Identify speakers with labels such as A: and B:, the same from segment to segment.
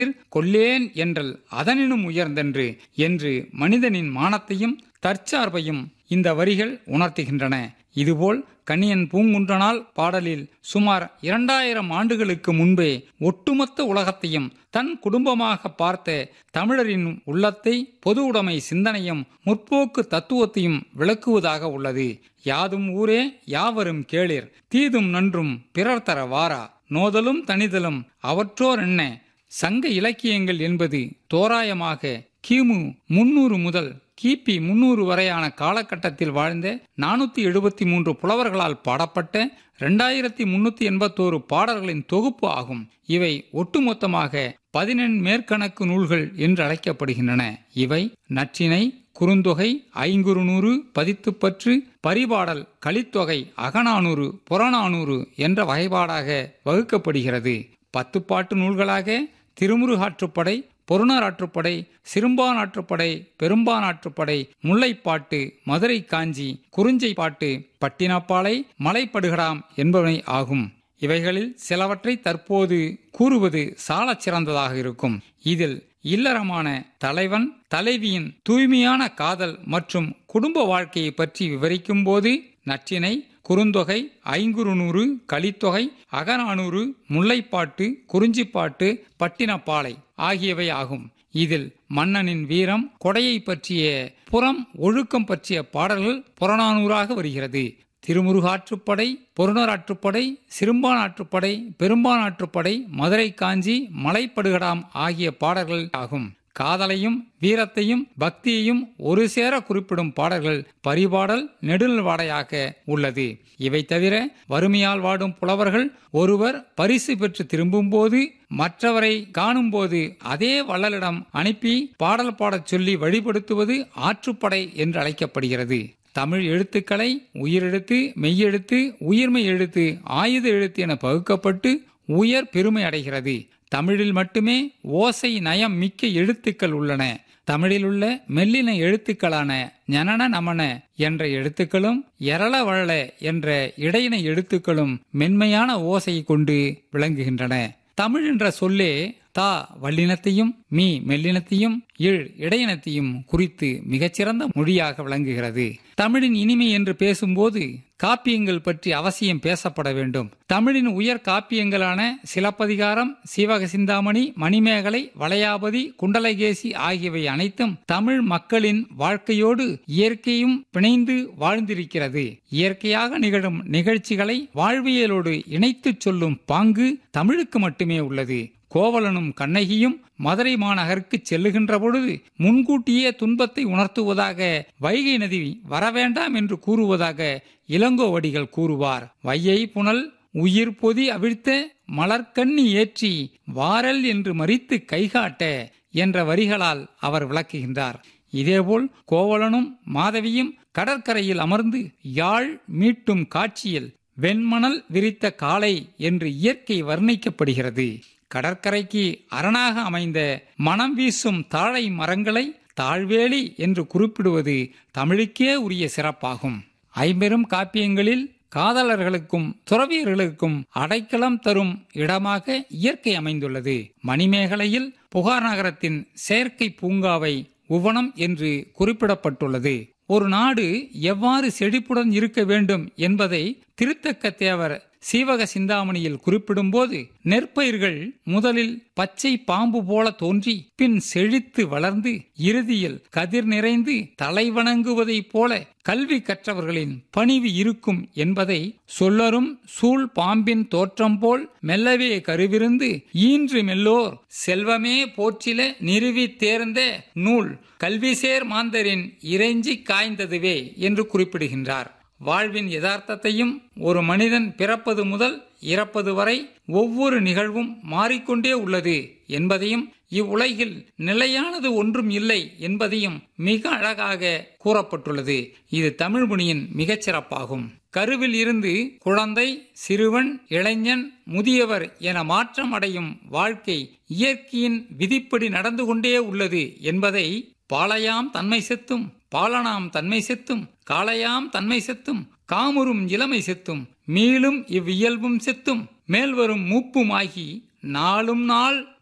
A: கொல்லேன் என்றல் அதனினும் உயர்ந்தன்று என்று மனிதனின் மானத்தையும் தற்சார்பையும் இந்த வரிகள் உணர்த்துகின்றன இதுபோல் கணியன் பூங்குன்றனால் பாடலில் சுமார் இரண்டாயிரம் ஆண்டுகளுக்கு முன்பே ஒட்டுமொத்த உலகத்தையும் தன் குடும்பமாக பார்த்த தமிழரின் உள்ளத்தை பொது உடைமை சிந்தனையும் முற்போக்கு தத்துவத்தையும் விளக்குவதாக உள்ளது யாதும் ஊரே யாவரும் கேளிர் தீதும் நன்றும் பிறர் தர வாரா நோதலும் தனிதலும் அவற்றோர் என்ன சங்க இலக்கியங்கள் என்பது தோராயமாக கிமு முன்னூறு முதல் கிபி முன்னூறு வரையான காலகட்டத்தில் வாழ்ந்த நானூத்தி எழுபத்தி மூன்று புலவர்களால் பாடப்பட்ட இரண்டாயிரத்தி முன்னூத்தி எண்பத்தோரு பாடல்களின் தொகுப்பு ஆகும் இவை ஒட்டுமொத்தமாக பதினெண் மேற்கணக்கு நூல்கள் என்று அழைக்கப்படுகின்றன இவை நற்றினை குறுந்தொகை ஐங்குறுநூறு பதித்துப்பற்று பரிபாடல் கலித்தொகை அகநானூறு புறநானூறு என்ற வகைப்பாடாக வகுக்கப்படுகிறது பத்துப்பாட்டு நூல்களாக திருமுருகாற்றுப்படை பொருணராற்றுப்படை சிறும்பானாற்றுப்படை பெரும்பானாற்றுப்படை முல்லைப்பாட்டு மதுரை காஞ்சி குறிஞ்சை பாட்டு பட்டினப்பாலை மலைப்படுகடாம் என்பவை ஆகும் இவைகளில் சிலவற்றை தற்போது கூறுவது சாலச் சிறந்ததாக இருக்கும் இதில் இல்லறமான தலைவன் தலைவியின் தூய்மையான காதல் மற்றும் குடும்ப வாழ்க்கையை பற்றி விவரிக்கும் போது நற்றினை குறுந்தொகை ஐங்குறுநூறு கலித்தொகை அகநானூறு முல்லைப்பாட்டு குறிஞ்சிப்பாட்டு பட்டினப்பாலை ஆகியவை ஆகும் இதில் மன்னனின் வீரம் கொடையை பற்றிய புறம் ஒழுக்கம் பற்றிய பாடல்கள் புறநானூறாக வருகிறது திருமுருகாற்றுப்படை பொருணராற்றுப்படை சிறும்பானாற்றுப்படை பெரும்பானாற்றுப்படை மதுரை காஞ்சி மலைப்படுகடாம் ஆகிய பாடல்கள் ஆகும் காதலையும் வீரத்தையும் பக்தியையும் ஒரு சேர குறிப்பிடும் பாடல்கள் பரிபாடல் நெடுநல்வாடையாக உள்ளது இவை தவிர வறுமையால் வாடும் புலவர்கள் ஒருவர் பரிசு பெற்று திரும்பும்போது மற்றவரை காணும்போது அதே வள்ளலிடம் அனுப்பி பாடல் பாடச் சொல்லி வழிபடுத்துவது ஆற்றுப்படை என்று அழைக்கப்படுகிறது தமிழ் எழுத்துக்களை உயிரெழுத்து மெய்யெழுத்து உயிர்மை எழுத்து ஆயுத எழுத்து என பகுக்கப்பட்டு உயர் பெருமை அடைகிறது தமிழில் மட்டுமே ஓசை நயம் மிக்க எழுத்துக்கள் உள்ளன தமிழில் உள்ள மெல்லின எழுத்துக்களான ஞனன நமன என்ற எழுத்துக்களும் எரள வழல என்ற இடையின எழுத்துக்களும் மென்மையான ஓசையை கொண்டு விளங்குகின்றன தமிழ் என்ற சொல்லே தா வல்லினத்தையும் மீ மெல்லினத்தையும் இழ் இடையினத்தையும் குறித்து மிகச்சிறந்த மொழியாக விளங்குகிறது தமிழின் இனிமை என்று பேசும்போது காப்பியங்கள் பற்றி அவசியம் பேசப்பட வேண்டும் தமிழின் உயர் காப்பியங்களான சிலப்பதிகாரம் சீவக சிந்தாமணி மணிமேகலை வளையாபதி குண்டலகேசி ஆகியவை அனைத்தும் தமிழ் மக்களின் வாழ்க்கையோடு இயற்கையும் பிணைந்து வாழ்ந்திருக்கிறது இயற்கையாக நிகழும் நிகழ்ச்சிகளை வாழ்வியலோடு இணைத்துச் சொல்லும் பாங்கு தமிழுக்கு மட்டுமே உள்ளது கோவலனும் கண்ணகியும் மதுரை மாநகருக்கு செல்லுகின்ற பொழுது முன்கூட்டியே துன்பத்தை உணர்த்துவதாக வைகை நதி வரவேண்டாம் என்று கூறுவதாக இளங்கோவடிகள் கூறுவார் வையை புனல் உயிர் பொதி அவிழ்த்த மலர்கண்ணி ஏற்றி வாரல் என்று மறித்து கைகாட்ட என்ற வரிகளால் அவர் விளக்குகின்றார் இதேபோல் கோவலனும் மாதவியும் கடற்கரையில் அமர்ந்து யாழ் மீட்டும் காட்சியில் வெண்மணல் விரித்த காலை என்று இயற்கை வர்ணிக்கப்படுகிறது கடற்கரைக்கு அரணாக அமைந்த மனம் வீசும் தாழை மரங்களை தாழ்வேலி என்று குறிப்பிடுவது தமிழுக்கே உரிய சிறப்பாகும் ஐம்பெரும் காப்பியங்களில் காதலர்களுக்கும் துறவியர்களுக்கும் அடைக்கலம் தரும் இடமாக இயற்கை அமைந்துள்ளது மணிமேகலையில் புகார் நகரத்தின் செயற்கை பூங்காவை உவனம் என்று குறிப்பிடப்பட்டுள்ளது ஒரு நாடு எவ்வாறு செழிப்புடன் இருக்க வேண்டும் என்பதை திருத்தக்க தேவர் சீவக சிந்தாமணியில் குறிப்பிடும்போது நெற்பயிர்கள் முதலில் பச்சை பாம்பு போல தோன்றி பின் செழித்து வளர்ந்து இறுதியில் கதிர் நிறைந்து தலைவணங்குவதைப் போல கல்வி கற்றவர்களின் பணிவு இருக்கும் என்பதை சொல்லரும் சூழ் பாம்பின் தோற்றம் போல் மெல்லவே கருவிருந்து ஈன்று மெல்லோர் செல்வமே போற்றில நிறுவி தேர்ந்த நூல் கல்விசேர் மாந்தரின் இறைஞ்சி காய்ந்ததுவே என்று குறிப்பிடுகின்றார் வாழ்வின் யதார்த்தத்தையும் ஒரு மனிதன் பிறப்பது முதல் இறப்பது வரை ஒவ்வொரு நிகழ்வும் மாறிக்கொண்டே உள்ளது என்பதையும் இவ்வுலகில் நிலையானது ஒன்றும் இல்லை என்பதையும் மிக அழகாக கூறப்பட்டுள்ளது இது தமிழ்மொழியின் மிகச் சிறப்பாகும் கருவில் இருந்து குழந்தை சிறுவன் இளைஞன் முதியவர் என மாற்றம் அடையும் வாழ்க்கை இயற்கையின் விதிப்படி நடந்து கொண்டே உள்ளது என்பதை பாலையாம் தன்மை செத்தும் பாலனாம் தன்மை செத்தும் காளையாம் தன்மை செத்தும் காமுறும் இளமை செத்தும் மீளும் இவ்வியல்பும் செத்தும் மேல்வரும் மூப்புமாகி நாளும் நாள்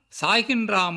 A: சாய்கின்றா